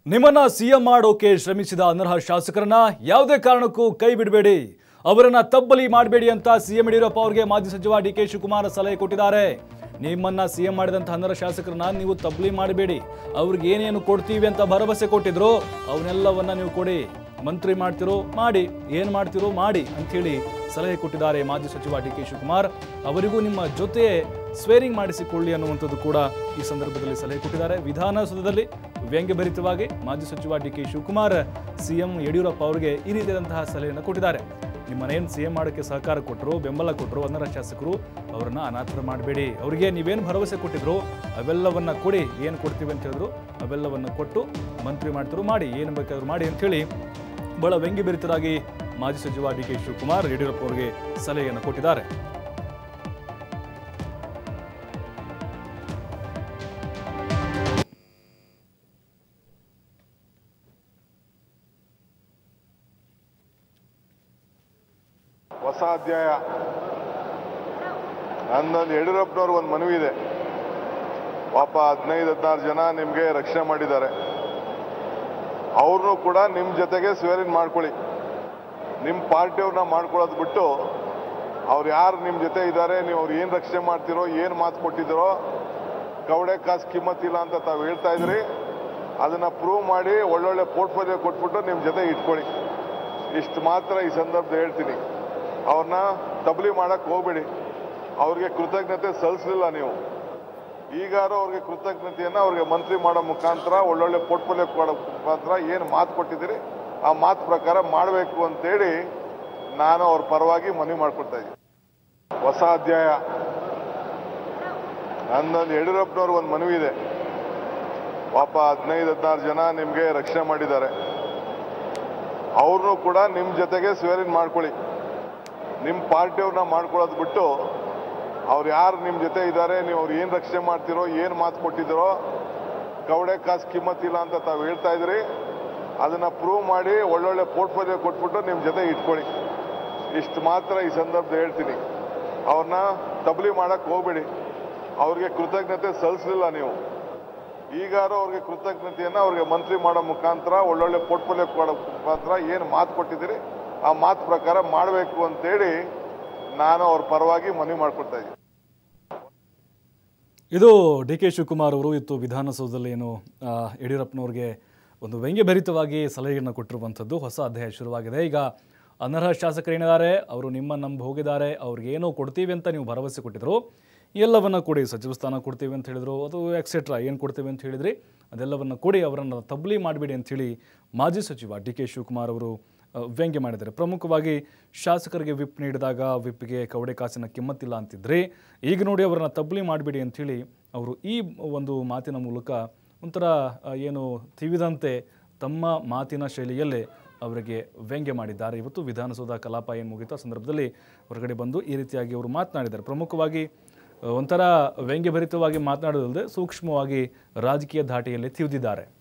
ನಿಮ್ಮನ್ನ ಸಿಎಂ ಮಾಡೋಕೆ ಶ್ರಮಿಸಿದ ಅನರ್ಹ ಶಾಸಕರನ್ನ ಯಾವುದೇ ಕಾರಣಕ್ಕೂ ಕೈ ಬಿಡಬೇಡಿ ಅವರನ್ನ ತಬ್ಬಲಿ ಮಾಡಬೇಡಿ ಅಂತ ಸಿಎಂ ಯಡಿಯೂರಪ್ಪ ಅವರಿಗೆ ಮಾಜಿ ಸಚಿವ ಡಿ ಕೆ ಶಿವಕುಮಾರ್ ಸಲಹೆ ಕೊಟ್ಟಿದ್ದಾರೆ ನಿಮ್ಮನ್ನ ಸಿಎಂ ಮಾಡಿದಂಥ ಅನರ್ಹ ಶಾಸಕರನ್ನ ನೀವು ತಬ್ಬಲಿ ಮಾಡಬೇಡಿ ಅವ್ರಿಗೆ ಏನೇನು ಕೊಡ್ತೀವಿ ಅಂತ ಭರವಸೆ ಕೊಟ್ಟಿದ್ರು ಅವನ್ನೆಲ್ಲವನ್ನ ನೀವು ಕೊಡಿ ಮಂತ್ರಿ ಮಾಡ್ತಿರೋ ಮಾಡಿ ಏನ್ ಮಾಡ್ತಿರೋ ಮಾಡಿ ಅಂಥೇಳಿ ಸಲಹೆ ಕೊಟ್ಟಿದ್ದಾರೆ ಮಾಜಿ ಸಚಿವ ಡಿ ಕೆ ಶಿವಕುಮಾರ್ ಅವರಿಗೂ ನಿಮ್ಮ ಜೊತೆ ಸ್ವೇರಿಂಗ್ ಮಾಡಿಸಿಕೊಳ್ಳಿ ಅನ್ನುವಂಥದ್ದು ಕೂಡ ಈ ಸಂದರ್ಭದಲ್ಲಿ ಸಲಹೆ ಕೊಟ್ಟಿದ್ದಾರೆ ವಿಧಾನಸೌಧದಲ್ಲಿ ವ್ಯಂಗ್ಯಭರಿತವಾಗಿ ಮಾಜಿ ಸಚಿವ D K Shivakumar CM Yediyurappa ಅವರಿಗೆ ಈ ರೀತಿಯಾದಂತಹ ಸಲಹೆಯನ್ನು ಕೊಟ್ಟಿದ್ದಾರೆ ನಿಮ್ಮನೇನು ಸಿ ಎಂ ಮಾಡೋಕ್ಕೆ ಸಹಕಾರ ಕೊಟ್ಟರು ಬೆಂಬಲ ಕೊಟ್ಟರು ಅನರ್ಹ ಶಾಸಕರು ಅವರನ್ನ ಅನಾಥರ ಮಾಡಬೇಡಿ ಅವರಿಗೆ ನೀವೇನು ಭರವಸೆ ಕೊಟ್ಟಿದ್ರು ಅವೆಲ್ಲವನ್ನ ಕೊಡಿ ಏನು ಕೊಡ್ತೀವಿ ಅಂತ ಹೇಳಿದ್ರು ಅವೆಲ್ಲವನ್ನ ಕೊಟ್ಟು ಮಂತ್ರಿ ಮಾಡ್ತಿರು ಮಾಡಿ ಏನು ಬೇಕಾದ್ರೂ ಮಾಡಿ ಅಂಥೇಳಿ ಬಹಳ ವ್ಯಂಗ್ಯಭರಿತರಾಗಿ ಮಾಜಿ ಸಚಿವ ಡಿ ಕೆ ಶಿವಕುಮಾರ್ ಯಡಿಯೂರಪ್ಪ ಅವರಿಗೆ ಸಲಹೆಯನ್ನು ಕೊಟ್ಟಿದ್ದಾರೆ ಹೊಸ ಅಧ್ಯಾಯ ನನ್ನೊಂದು ಯಡಿಯೂರಪ್ಪನವ್ರಿಗೆ ಒಂದು ಮನವಿ ಇದೆ ಪಾಪ ಹದಿನೈದು ಹದಿನಾರು ಜನ ನಿಮಗೆ ರಕ್ಷಣೆ ಮಾಡಿದ್ದಾರೆ ಅವ್ರನ್ನೂ ಕೂಡ ನಿಮ್ಮ ಜೊತೆಗೆ ಸ್ವೇರಿನ್ ಮಾಡ್ಕೊಳ್ಳಿ ನಿಮ್ಮ ಪಾರ್ಟಿಯವ್ರನ್ನ ಮಾಡ್ಕೊಳ್ಳೋದು ಬಿಟ್ಟು ಅವ್ರು ಯಾರು ನಿಮ್ಮ ಜೊತೆ ಇದ್ದಾರೆ ನೀವು ಅವ್ರು ಏನು ರಕ್ಷಣೆ ಮಾಡ್ತಿರೋ ಏನು ಮಾತು ಕೊಟ್ಟಿದ್ದೀರೋ ಕವಡೆ ಕಾಸು ಕಿಮ್ಮತ್ತಿಲ್ಲ ಅಂತ ತಾವು ಹೇಳ್ತಾ ಇದ್ರಿ ಅದನ್ನ ಪ್ರೂವ್ ಮಾಡಿ ಒಳ್ಳೊಳ್ಳೆ ಪೋರ್ಟ್ಫೋಲಿಯೋ ಕೊಟ್ಬಿಟ್ಟು ನಿಮ್ಮ ಜೊತೆ ಇಟ್ಕೊಳ್ಳಿ ಇಷ್ಟು ಮಾತ್ರ ಈ ಸಂದರ್ಭದಲ್ಲಿ ಹೇಳ್ತೀನಿ ಅವ್ರನ್ನ ತಬಲಿ ಮಾಡಕ್ ಹೋಗ್ಬೇಡಿ ಅವ್ರಿಗೆ ಕೃತಜ್ಞತೆ ಸಲ್ಲಿಸಲಿಲ್ಲ ನೀವು ಈಗಾರು ಅವ್ರಿಗೆ ಕೃತಜ್ಞತೆಯನ್ನ ಅವ್ರಿಗೆ ಮಂತ್ರಿ ಮಾಡೋ ಮುಖಾಂತರ ಒಳ್ಳೊಳ್ಳೆ ಪೋರ್ಟ್ಫೋಲಿಯೋ ಕೊಡೋ ಮುಖಾಂತರ ಏನು ಮಾತು ಕೊಟ್ಟಿದ್ದೀರಿ ಆ ಮಾತು ಪ್ರಕಾರ ಮಾಡಬೇಕು ಅಂತೇಳಿ ನಾನು ಅವ್ರ ಪರವಾಗಿ ಮನವಿ ಮಾಡ್ಕೊಳ್ತಾ ಇದ್ದೀನಿ ಹೊಸ ಅಧ್ಯಾಯ ನನ್ನೊಂದು ಯಡಿಯೂರಪ್ಪನವ್ರಿಗೆ ಒಂದು ಮನವಿ ಇದೆ ಪಾಪ ಹದಿನೈದು ಹದಿನಾರು ಜನ ನಿಮಗೆ ರಕ್ಷಣೆ ಮಾಡಿದ್ದಾರೆ ಅವ್ರನ್ನೂ ಕೂಡ ನಿಮ್ಮ ಜೊತೆಗೆ ಸ್ವೇರಿನ್ ಮಾಡ್ಕೊಳ್ಳಿ ನಿಮ್ಮ ಪಾರ್ಟಿಯವ್ರನ್ನ ಮಾಡ್ಕೊಳ್ಳೋದು ಬಿಟ್ಟು ಅವ್ರು ಯಾರು ನಿಮ್ಮ ಜೊತೆ ಇದ್ದಾರೆ ನೀವು ಅವ್ರು ಏನು ರಕ್ಷಣೆ ಮಾಡ್ತಿರೋ ಏನು ಮಾತು ಕೊಟ್ಟಿದ್ದೀರೋ ಕವಡೆ ಕಾಸು ಕಿಮ್ಮತ್ತಿಲ್ಲ ಅಂತ ತಾವು ಹೇಳ್ತಾ ಇದ್ರಿ ಅದನ್ನ ಪ್ರೂವ್ ಮಾಡಿ ಒಳ್ಳೊಳ್ಳೆ ಪೋರ್ಟ್ಫೋಲಿಯೋ ಕೊಟ್ಬಿಟ್ಟು ನಿಮ್ಮ ಜೊತೆ ಇಟ್ಕೊಳ್ಳಿ ಇಷ್ಟು ಮಾತ್ರ ಈ ಸಂದರ್ಭದಲ್ಲಿ ಹೇಳ್ತೀನಿ ಅವ್ರನ್ನ ತಬಲಿ ಮಾಡಕ್ ಹೋಗ್ಬೇಡಿ ಅವ್ರಿಗೆ ಕೃತಜ್ಞತೆ ಸಲ್ಲಿಸಲಿಲ್ಲ ನೀವು ಈಗಾರು ಅವ್ರಿಗೆ ಕೃತಜ್ಞತೆಯನ್ನ ಅವ್ರಿಗೆ ಮಂತ್ರಿ ಮಾಡೋ ಮುಖಾಂತರ ಒಳ್ಳೊಳ್ಳೆ ಪೋರ್ಟ್ಫೋಲಿಯೋ ಕೊಡೋ ಮುಖಾಂತರ ಏನು ಮಾತು ಕೊಟ್ಟಿದ್ದೀರಿ ಆ ಮಾತು ಪ್ರಕಾರ ಮಾಡಬೇಕು ಅಂತೇಳಿ ನಾನು ಅವ್ರ ಪರವಾಗಿ ಮನವಿ ಮಾಡ್ಕೊಳ್ತಾ ಇದ್ದೀನಿ ಇದು ಡಿ ಕೆ ಶಿವಕುಮಾರ್ ಅವರು ಇತ್ತು ವಿಧಾನಸೌಧದಲ್ಲಿ ಏನು ಆ, ಯಡಿಯೂರಪ್ಪನವ್ರಿಗೆ ಒಂದು ವ್ಯಂಗ್ಯಭರಿತವಾಗಿ ಸಲಹೆಯನ್ನು ಕೊಟ್ಟಿರುವಂಥದ್ದು ಹೊಸ ಅಧ್ಯಾಯ ಶುರುವಾಗಿದೆ ಈಗ ಅನರ್ಹ ಶಾಸಕರು ಏನಿದ್ದಾರೆ ಅವರು ನಿಮ್ಮ ನಂಬಿ ಹೋಗಿದ್ದಾರೆ ಅವ್ರಿಗೆ ಏನೋ ಕೊಡ್ತೀವಿ ಅಂತ ನೀವು ಭರವಸೆ ಕೊಟ್ಟಿದ್ರು ಎಲ್ಲವನ್ನ ಕೊಡಿ ಸಚಿವ ಸ್ಥಾನ ಕೊಡ್ತೀವಿ ಅಂತ ಹೇಳಿದ್ರು ಅದು ಎಕ್ಸೆಟ್ರಾ ಏನು ಕೊಡ್ತೀವಿ ಅಂತ ಹೇಳಿದ್ರಿ ಅದೆಲ್ಲವನ್ನು ಕೊಡಿ ಅವರನ್ನು ತಬ್ಲಿ ಮಾಡಿಬಿಡಿ ಅಂಥೇಳಿ ಮಾಜಿ ಸಚಿವ ಡಿ ಕೆ ಶಿವಕುಮಾರ್ ಅವರು ಆ, ವ್ಯಂಗ್ಯ ಮಾಡಿದ್ದಾರೆ ಪ್ರಮುಖವಾಗಿ ಶಾಸಕರಿಗೆ ವಿಪ್ ನೀಡಿದಾಗ ವಿಪ್ಗೆ ಕವಡೆ ಕಾಸಿನ ಕಿಮ್ಮತ್ತಿಲ್ಲ ಅಂತಿದ್ರೆ ಈಗ ನೋಡಿ ಅವರನ್ನ ತಬ್ಲಿ ಮಾಡಿಬಿಡಿ ಅಂಥೇಳಿ ಅವರು ಈ ಒಂದು ಮಾತಿನ ಮೂಲಕ ಒಂಥರ ಆ, ಏನು ತಿವಿದಂತೆ ತಮ್ಮ ಮಾತಿನ ಶೈಲಿಯಲ್ಲೇ ಅವರಿಗೆ ವ್ಯಂಗ್ಯ ಮಾಡಿದ್ದಾರೆ ಇವತ್ತು ವಿಧಾನಸೌಧ ಕಲಾಪ ಏನು ಮುಗಿತು ಆ ಸಂದರ್ಭದಲ್ಲಿ ಹೊರಗಡೆ ಬಂದು ಈ ರೀತಿಯಾಗಿ ಅವರು ಮಾತನಾಡಿದ್ದಾರೆ ಪ್ರಮುಖವಾಗಿ ಆ, ಒಂಥರ ವ್ಯಂಗ್ಯಭರಿತವಾಗಿ ಮಾತನಾಡೋದಲ್ಲದೆ ಸೂಕ್ಷ್ಮವಾಗಿ ರಾಜಕೀಯ ಧಾಟಿಯಲ್ಲಿ ತಿವಿದಿದ್ದಾರೆ